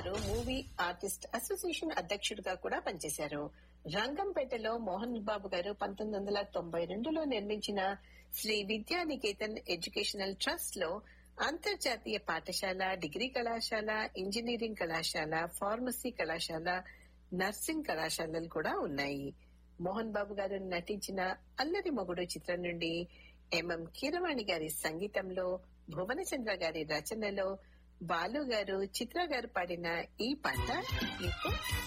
గారు movie artist association అధ్యక్షుడిగా కూడా పనిచేశారు రంగంపేటలో మోహన్ బాబు గారు పంతొమ్మిది వందల తొంభై రెండులో నిర్మించిన శ్రీ విద్యానికేతన్ ఎడ్యుకేషనల్ ట్రస్ట్ లో అంతర్జాతీయ పాఠశాల డిగ్రీ కళాశాల ఇంజనీరింగ్ కళాశాల ఫార్మసీ కళాశాల నర్సింగ్ కళాశాలలు కూడా ఉన్నాయి మోహన్ బాబు గారు నటించిన అల్లరి మొగుడు చిత్రం నుండి ఎంఎం కీరవాణి గారి సంగీతంలో భువనచంద్ర గారి రచనలో బాలు గారు చిత్ర గారు పాడిన ఈ పాట మీకు